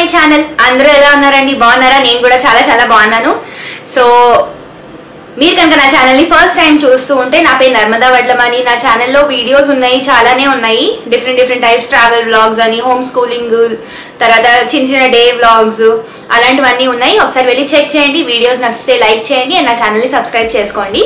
my channel అందరూ ఎలా ఉన్నారండి బాగున్నారా నేను కూడా చాలా చాలా బాగున్నాను సో మీరు కనుక నా ఛానల్ని ఫస్ట్ టైం చూస్తూ ఉంటే నా పేరు నర్మదా వడ్లమని నా ఛానల్లో వీడియోస్ ఉన్నాయి చాలానే ఉన్నాయి different different types travel vlogs అని హోమ్ స్కూలింగ్ తర్వాత చిన్న చిన్న డే వ్లాగ్స్ అలాంటివన్నీ ఉన్నాయి ఒకసారి వెళ్ళి చెక్ చేయండి వీడియోస్ నచ్చితే లైక్ చేయండి అండ్ నా ఛానల్ని సబ్స్క్రైబ్ చేసుకోండి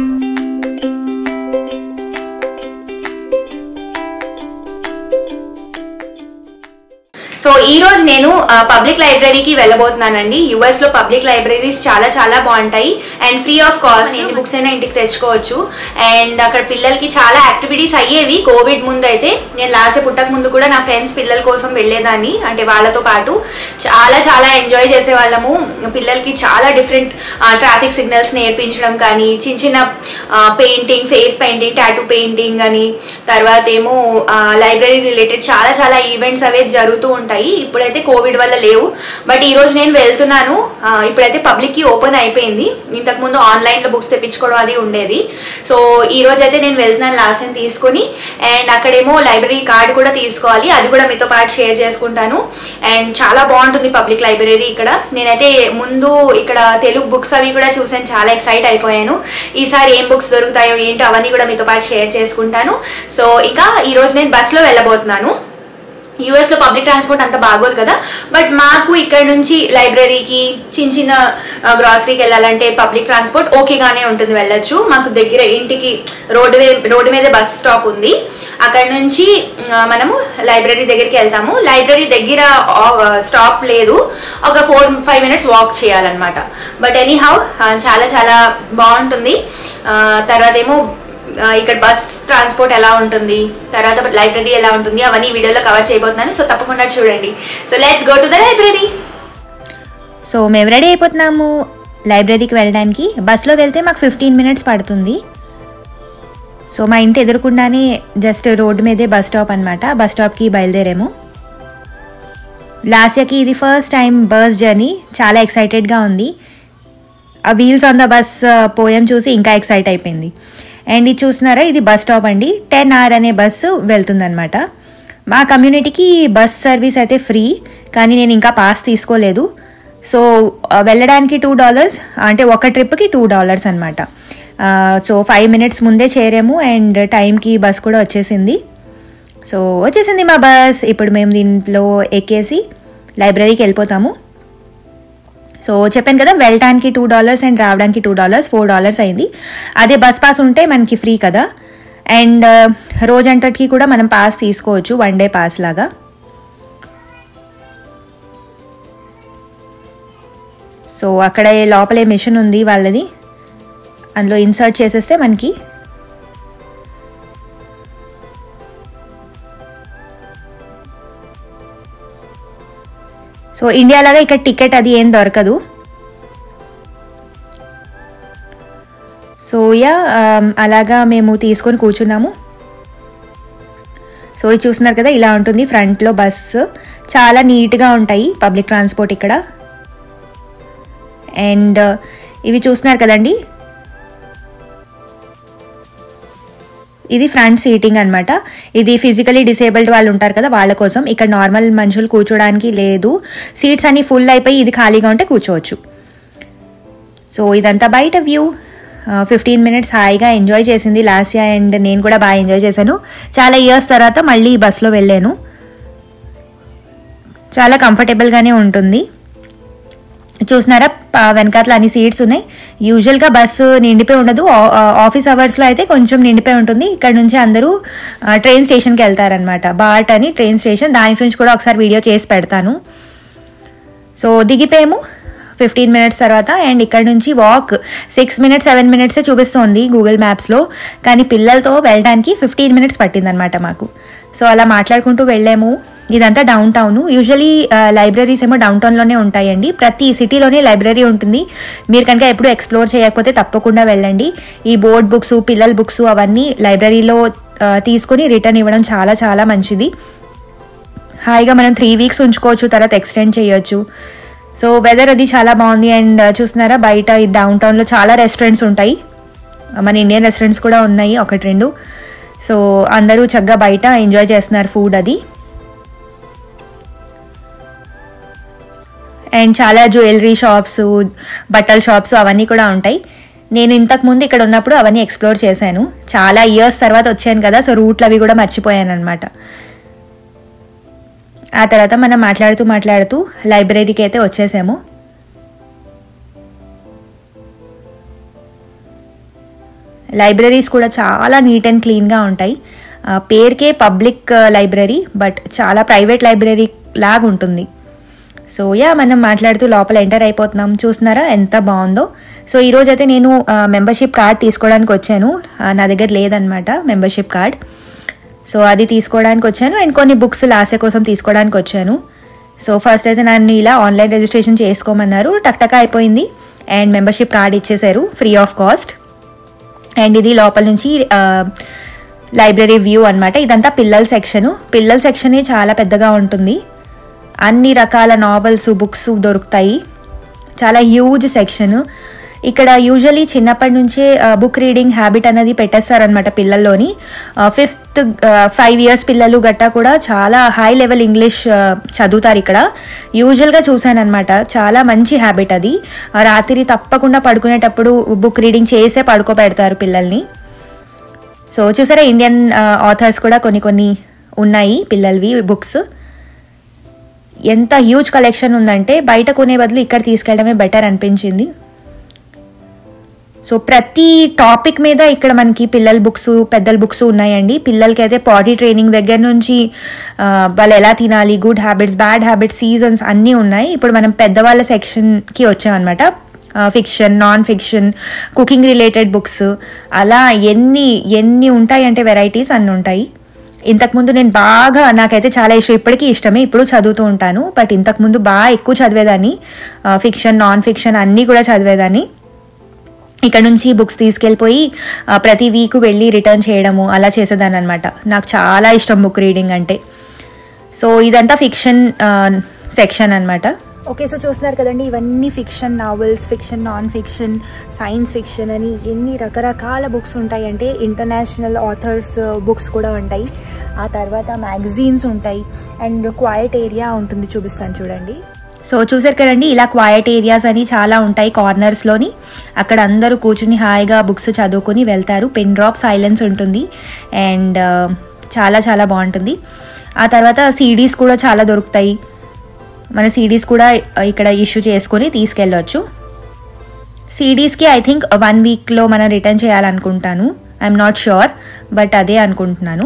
సో ఈ రోజు నేను పబ్లిక్ లైబ్రరీకి వెళ్ళబోతున్నానండి యుఎస్ లో పబ్లిక్ లైబ్రరీస్ చాలా చాలా బాగుంటాయి అండ్ ఫ్రీ ఆఫ్ కాస్ట్ ఎన్ని బుక్స్ అయినా ఇంటికి తెచ్చుకోవచ్చు అండ్ అక్కడ పిల్లలకి చాలా యాక్టివిటీస్ అయ్యేవి కోవిడ్ ముందు అయితే నేను లాస్ట్ పుట్టక ముందు కూడా నా ఫ్రెండ్స్ పిల్లల కోసం వెళ్ళేదాన్ని అంటే వాళ్ళతో పాటు చాలా చాలా ఎంజాయ్ చేసేవాళ్ళము పిల్లలకి చాలా డిఫరెంట్ ట్రాఫిక్ సిగ్నల్స్ నేర్పించడం కానీ చిన్న చిన్న painting face painting tattoo painting అని తర్వాత ఏమో లైబ్రరీ రిలేటెడ్ చాలా చాలా ఈవెంట్స్ అవే జరుగుతూ ఉంటాయి ఇప్పుడైతే కోవిడ్ వల్ల లేవు బట్ ఈ రోజు నేను వెళ్తున్నాను ఆ, ఇప్పుడైతే పబ్లిక్ కి ఓపెన్ అయిపోయింది ఇంతకు ముందు ఆన్లైన్ లో బుక్స్ తెప్పించుకోవడం అది ఉండేది సో ఈ రోజు అయితే నేను వెళ్తున్నాను లాస్ట్ తీసుకుని అండ్ అక్కడేమో లైబ్రరీ కార్డు కూడా తీసుకోవాలి అది కూడా మీతో పాటు షేర్ చేసుకుంటాను అండ్ చాలా బాగుంటుంది పబ్లిక్ లైబ్రరీ ఇక్కడ నేనైతే ముందు ఇక్కడ తెలుగు బుక్స్ అవి కూడా చూసాను చాలా ఎక్సైట్ అయిపోయాను ఈసారి ఏం బుక్స్ దొరుకుతాయో ఏంటో అవన్నీ కూడా మీతో పాటు షేర్ చేసుకుంటాను సో ఇంకా ఈ రోజు నేను బస్సులో వెళ్ళబోతున్నాను యూఎస్ లో పబ్లిక్ ట్రాన్స్పోర్ట్ అంత బాగోదు కదా బట్ మాకు ఇక్కడ నుంచి లైబ్రరీకి చిన్న చిన్న గ్రాసరీకి వెళ్ళాలంటే పబ్లిక్ ట్రాన్స్పోర్ట్ ఓకేగానే ఉంటుంది వెళ్ళొచ్చు మాకు దగ్గర ఇంటికి రోడ్డు వే- రోడ్డు మీద బస్ స్టాప్ ఉంది అక్కడ నుంచి ఆ, మనము లైబ్రరీ దగ్గరికి వెళ్తాము లైబ్రరీ దగ్గర స్టాప్ లేదు ఒక ఫోర్ ఫైవ్ మినిట్స్ వాక్ చేయాలన్నమాట బట్ ఎనీ హౌ చాలా చాలా బాగుంటుంది ఆ, తర్వాత ఏమో ఆ, ఇక్కడ బస్ ట్రాన్స్పోర్ట్ ఎలా ఉంటుంది తర్వాత లైబ్రరీ ఎలా ఉంటుంది అవన్నీ ఈ వీడియోలో కవర్ చేయబోతున్నాను సో తప్పకుండా చూడండి so let's go to the library so మేము రెడీ అయిపోతున్నాము లైబ్రరీకి వెళ్ళడానికి బస్లో వెళ్తే మాకు ఫిఫ్టీన్ మినిట్స్ పడుతుంది సో మా ఇంటి ఎదురుకుండానే జస్ట్ రోడ్డు మీదే బస్ స్టాప్ అనమాట బస్ స్టాప్కి బయలుదేరాము లాస్యకి ఇది ఫస్ట్ టైం బస్ జర్నీ చాలా ఎక్సైటెడ్గా ఉంది ఆ wheels on the bus poem చూసి ఇంకా ఎక్సైట్ అయిపోయింది అండ్ ఇది చూస్తున్నారా ఇది బస్ స్టాప్ అండి టెన్ ఆర్ అనే బస్సు వెళ్తుందనమాట మా కమ్యూనిటీకి బస్ సర్వీస్ అయితే ఫ్రీ కానీ నేను ఇంకా పాస్ తీసుకోలేదు సో ఆ, వెళ్ళడానికి టూ డాలర్స్ అంటే ఒక ట్రిప్కి టూ డాలర్స్ అనమాట సో ఫైవ్ మినిట్స్ ముందే చేరాము అండ్ టైంకి బస్ కూడా వచ్చేసింది సో వచ్చేసింది మా బస్ ఇప్పుడు మేము దీంట్లో ఎక్కేసి లైబ్రరీకి వెళ్ళిపోతాము సో చెప్పాను కదా వెళ్ళటానికి టూ డాలర్స్ అండ్ రావడానికి టూ డాలర్స్ ఫోర్ డాలర్స్ అయింది అదే బస్ పాస్ ఉంటే మనకి ఫ్రీ కదా అండ్ రోజంతటికి కూడా మనం పాస్ తీసుకోవచ్చు వన్ డే పాస్ లాగా సో అక్కడ లోపలే మిషన్ ఉంది వాళ్ళది అందులో ఇన్సర్ట్ చేసేస్తే మనకి సో ఇండియాలాగా ఇక్కడ టికెట్ అది ఏం దొరకదు సో యా ఆమ్, అలాగా మేము తీసుకొని కూర్చున్నాము సో ఇది చూస్తున్నారు కదా ఇలా ఉంటుంది ఫ్రంట్లో బస్సు చాలా నీట్గా ఉంటాయి పబ్లిక్ ట్రాన్స్పోర్ట్ ఇక్కడ అండ్ ఇవి చూస్తున్నారు కదండి ఇది ఫ్రంట్ సీటింగ్ అన్నమాట ఇది ఫిజికలీ డిసేబుల్డ్ వాళ్ళు ఉంటారు కదా వాళ్ళ కోసం ఇక్కడ నార్మల్ మనుషులు కూర్చోడానికి లేదు సీట్స్ అన్ని ఫుల్ అయిపోయి ఇది ఖాళీగా ఉంటే కూర్చోవచ్చు సో ఇదంతా బయట వ్యూ ఫిఫ్టీన్ మినిట్స్ హాయిగా ఎంజాయ్ చేసింది లాస్ట్ ఇయర్ అండ్ నేను కూడా బాగా ఎంజాయ్ చేశాను చాలా ఇయర్స్ తర్వాత మళ్ళీ ఈ బస్లో వెళ్ళాను చాలా కంఫర్టబుల్గానే ఉంటుంది చూసినారా ప- వెనకాతల అన్ని సీట్స్ ఉన్నాయి యూజువల్గా బస్సు నిండిపోయి ఉండదు ఆ- ఆ- ఆఫీస్ అవర్స్లో అయితే కొంచెం నిండిపోయి ఉంటుంది ఇక్కడ నుంచి అందరూ ఆ, ట్రైన్ స్టేషన్కి వెళ్తారనమాట బాట్ అని ట్రైన్ స్టేషన్ దాని గురించి కూడా ఒకసారి వీడియో చేసి పెడతాను సో దిగిపోయాము ఫిఫ్టీన్ మినిట్స్ తర్వాత అండ్ ఇక్కడ నుంచి వాక్ సిక్స్ మినిట్స్ సెవెన్ మినిట్సే చూపిస్తోంది గూగుల్ మ్యాప్స్లో కానీ పిల్లలతో వెళ్ళడానికి ఫిఫ్టీన్ మినిట్స్ పట్టిందనమాట మాకు సో అలా మాట్లాడుకుంటూ వెళ్ళాము ఇదంతా డౌన్ టౌన్ యూజువలీ లైబ్రరీస్ ఏమో డౌన్ టౌన్లోనే ఉంటాయండి ప్రతి సిటీలోనే లైబ్రరీ ఉంటుంది మీరు కనుక ఎప్పుడు ఎక్స్ప్లోర్ చేయకపోతే తప్పకుండా వెళ్ళండి ఈ బోర్డ్ బుక్స్ పిల్లల బుక్స్ అవన్నీ లైబ్రరీలో ఆ, తీసుకొని రిటర్న్ ఇవ్వడం చాలా చాలా మంచిది హాయిగా మనం త్రీ వీక్స్ ఉంచుకోవచ్చు తర్వాత ఎక్స్టెండ్ చేయొచ్చు సో వెదర్ అది చాలా బాగుంది అండ్ చూస్తున్నారా బయట ఈ డౌన్ టౌన్లో చాలా రెస్టారెంట్స్ ఉంటాయి మన ఇండియన్ రెస్టారెంట్స్ కూడా ఉన్నాయి ఒకటి రెండు సో అందరూ చక్కగా బయట ఎంజాయ్ చేస్తున్నారు ఫుడ్ అది అండ్ చాలా జ్యువెలరీ షాప్స్ బట్టల షాప్స్ అవన్నీ కూడా ఉంటాయి నేను ఇంతకు ముందు ఇక్కడ ఉన్నప్పుడు అవన్నీ ఎక్స్ప్లోర్ చేశాను చాలా ఇయర్స్ తర్వాత వచ్చాను కదా సో రూట్లు అవి కూడా మర్చిపోయాను అనమాట ఆ తర్వాత మనం మాట్లాడుతూ మాట్లాడుతూ లైబ్రరీకి అయితే వచ్చేసాము లైబ్రరీస్ కూడా చాలా నీట్ అండ్ క్లీన్గా ఉంటాయి ఆ, పేరుకే పబ్లిక్ లైబ్రరీ బట్ చాలా ప్రైవేట్ లైబ్రరీ లాగా ఉంటుంది సో యా మనం మాట్లాడుతూ లోపల ఎంటర్ అయిపోతున్నాం చూస్తున్నారా ఎంత బాగుందో సో ఈరోజు అయితే నేను మెంబర్షిప్ కార్డ్ తీసుకోవడానికి వచ్చాను ఆ, నా దగ్గర లేదనమాట మెంబర్షిప్ కార్డ్ సో అది తీసుకోవడానికి వచ్చాను అండ్ కొన్ని బుక్స్ లాసే కోసం తీసుకోవడానికి వచ్చాను సో ఫస్ట్ అయితే నన్ను ఇలా ఆన్లైన్ రిజిస్ట్రేషన్ చేసుకోమన్నారు టక్టక అయిపోయింది అండ్ మెంబర్షిప్ కార్డ్ ఇచ్చేశారు ఫ్రీ ఆఫ్ కాస్ట్ అండ్ ఇది లోపల నుంచి ఆ, లైబ్రరీ వ్యూ అన్నమాట ఇదంతా పిల్లల సెక్షన్ పిల్లల సెక్షనే చాలా పెద్దగా ఉంటుంది అన్ని రకాల నావెల్స్ బుక్స్ దొరుకుతాయి చాలా హ్యూజ్ సెక్షన్ ఇక్కడ యూజువలీ చిన్నప్పటి నుంచే బుక్ రీడింగ్ హ్యాబిట్ అనేది పెట్టేస్తారనమాట పిల్లల్లోని ఫిఫ్త్ ఫైవ్ ఇయర్స్ పిల్లలు గట్టా కూడా చాలా హై లెవెల్ ఇంగ్లీష్ ఆ, చదువుతారు ఇక్కడ యూజువల్గా చూశానమాట చాలా మంచి హ్యాబిట్ అది ఆ, రాత్రి తప్పకుండా పడుకునేటప్పుడు బుక్ రీడింగ్ చేసే పడుకోబెడతారు పిల్లల్ని సో చూసారా ఇండియన్ ఆథర్స్ కూడా కొన్ని కొన్ని ఉన్నాయి పిల్లలవి బుక్స్ ఎంత హ్యూజ్ కలెక్షన్ ఉందంటే బయట కొనే బదులు ఇక్కడ తీసుకెళ్ళడమే బెటర్ అనిపించింది సో ప్రతి టాపిక్ మీద ఇక్కడ మనకి పిల్లల బుక్స్ పెద్దల బుక్స్ ఉన్నాయండి పిల్లలకి అయితే పాటీ ట్రైనింగ్ దగ్గర నుంచి ఆ, వాళ్ళు ఎలా తినాలి good habits bad habits seasons అన్నీ ఉన్నాయి ఇప్పుడు మనం పెద్దవాళ్ళ సెక్షన్కి వచ్చామన్నమాట fiction non fiction cooking related books అలా ఎన్ని ఎన్ని ఉంటాయంటే వెరైటీస్ అన్ని ఉంటాయి ఇంతకుముందు నేను బాగా నాకైతే చాలా ఇష్టం ఇప్పటికీ ఇష్టమే ఇప్పుడు చదువుతూ ఉంటాను బట్ ఇంతకుముందు బాగా ఎక్కువ చదివేదాన్ని ఫిక్షన్ నాన్ ఫిక్షన్ అన్నీ కూడా చదివేదాన్ని ఇక్కడ నుంచి బుక్స్ తీసుకెళ్ళిపోయి ఆ, ప్రతి వీక్ వెళ్ళి రిటర్న్ చేయడము అలా చేసేదాన్ని అనమాట నాకు చాలా ఇష్టం బుక్ రీడింగ్ అంటే సో ఇదంతా ఫిక్షన్ సెక్షన్ అనమాట ఓకే సో చూస్తున్నారు కదండి ఇవన్నీ fiction novels fiction non fiction science fiction అని ఎన్ని రకరకాల బుక్స్ ఉంటాయంటే ఇంటర్నేషనల్ ఆథర్స్ బుక్స్ కూడా ఉంటాయి ఆ తర్వాత మ్యాగజీన్స్ ఉంటాయి అండ్ క్వైట్ ఏరియా ఉంటుంది చూపిస్తాను చూడండి సో చూసారు కదండి ఇలా క్వైట్ ఏరియాస్ అని చాలా ఉంటాయి కార్నర్స్లోని అక్కడ అందరూ కూర్చుని హాయిగా బుక్స్ చదువుకొని వెళ్తారు పెన్ డ్రాప్ సైలెన్స్ ఉంటుంది అండ్ చాలా చాలా బాగుంటుంది ఆ తర్వాత సీడీస్ కూడా చాలా దొరుకుతాయి మన సీడీస్ కూడా ఇక్కడ ఇష్యూ చేసుకొని తీసుకెళ్ళొచ్చు సీడీస్కి ఐ థింక్ వన్ వీక్లో మనం రిటర్న్ చేయాలనుకుంటాను ఐఎమ్ నాట్ ష్యూర్ బట్ అదే అనుకుంటున్నాను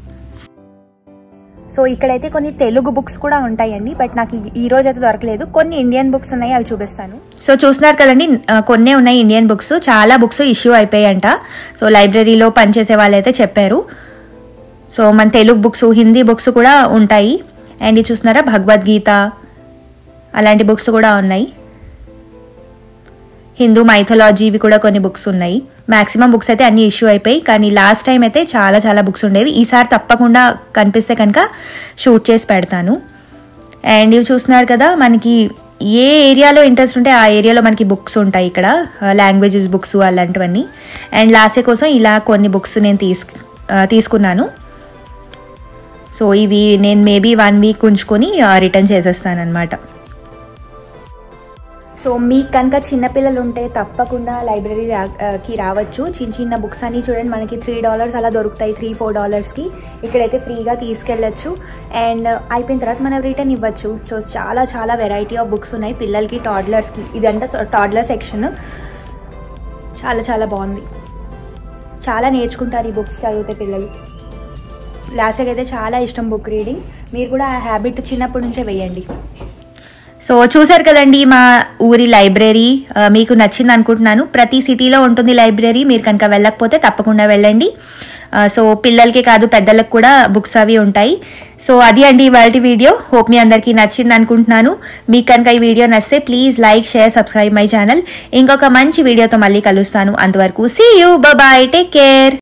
సో ఇక్కడైతే కొన్ని తెలుగు బుక్స్ కూడా ఉంటాయండి బట్ నాకు ఈ- ఈ రోజు అయితే దొరకలేదు కొన్ని ఇండియన్ బుక్స్ ఉన్నాయి అవి చూపిస్తాను సో చూస్తున్నారు కదండి ఆ, కొన్నే ఉన్నాయి ఇండియన్ బుక్స్ చాలా బుక్స్ ఇష్యూ అయిపోయాయంట సో లైబ్రరీలో పనిచేసే వాళ్ళైతే చెప్పారు సో మన తెలుగు బుక్స్ హిందీ బుక్స్ కూడా ఉంటాయి అండ్ ఇది చూస్తున్నారా భగవద్గీత అలాంటి బుక్స్ కూడా ఉన్నాయి హిందూ మైథలాజీవి కూడా కొన్ని బుక్స్ ఉన్నాయి మాక్సిమం బుక్స్ అయితే అన్ని ఇష్యూ అయిపోయి కానీ లాస్ట్ టైం అయితే చాలా చాలా బుక్స్ ఉండేవి ఈసారి తప్పకుండా కనిపిస్తే కనుక షూట్ చేసి పెడతాను అండ్ ఇవి చూస్తున్నారు కదా మనకి ఏ ఏరియాలో ఇంట్రెస్ట్ ఉంటే ఆ ఏరియాలో మనకి బుక్స్ ఉంటాయి ఇక్కడ లాంగ్వేజెస్ బుక్స్ అలాంటివన్నీ అండ్ లాస్ట్ కోసం ఇలా కొన్ని బుక్స్ నేను తీసు ఆ, తీసుకున్నాను సో ఇవి నేను మేబీ వన్ వీక్ ఉంచుకొని రిటర్న్ చేసేస్తాను అనమాట సో మీకు కనుక చిన్నపిల్లలు ఉంటే తప్పకుండా లైబ్రరీ కి రావచ్చు చిన్న చిన్న బుక్స్ అన్ని చూడండి మనకి త్రీ డాలర్స్ అలా దొరుకుతాయి త్రీ ఫోర్ డాలర్స్కి ఇక్కడైతే ఫ్రీగా తీసుకెళ్ళచ్చు అండ్ అయిపోయిన తర్వాత మనం రిటర్న్ ఇవ్వచ్చు సో చాలా చాలా వెరైటీ ఆఫ్ బుక్స్ ఉన్నాయి పిల్లలకి టాడ్లర్స్కి ఇదంతా టాడ్లర్ సెక్షన్ చాలా చాలా బాగుంది చాలా నేర్చుకుంటారు ఈ బుక్స్ చదివితే పిల్లలు లాస్ట్కి అయితే చాలా ఇష్టం బుక్ రీడింగ్ మీరు కూడా ఆ హ్యాబిట్ చిన్నప్పటి నుంచే వేయండి సో చూసారు కదండి మా ఊరి లైబ్రరీ ఆ, మీకు నచ్చింది అనుకుంటున్నాను ప్రతి సిటీలో ఉంటుంది లైబ్రరీ మీరు కనుక వెళ్ళకపోతే తప్పకుండా వెళ్ళండి ఆ, సో పిల్లలకే కాదు పెద్దలకు కూడా బుక్స్ అవి ఉంటాయి సో అది అండి ఇవాళ వీడియో హోప్ మీ అందరికీ నచ్చింది అనుకుంటున్నాను మీకు కనుక ఈ వీడియో నచ్చితే please like share subscribe my channel ఇంకొక మంచి వీడియోతో మళ్ళీ కలుస్తాను అంతవరకు see you bye take care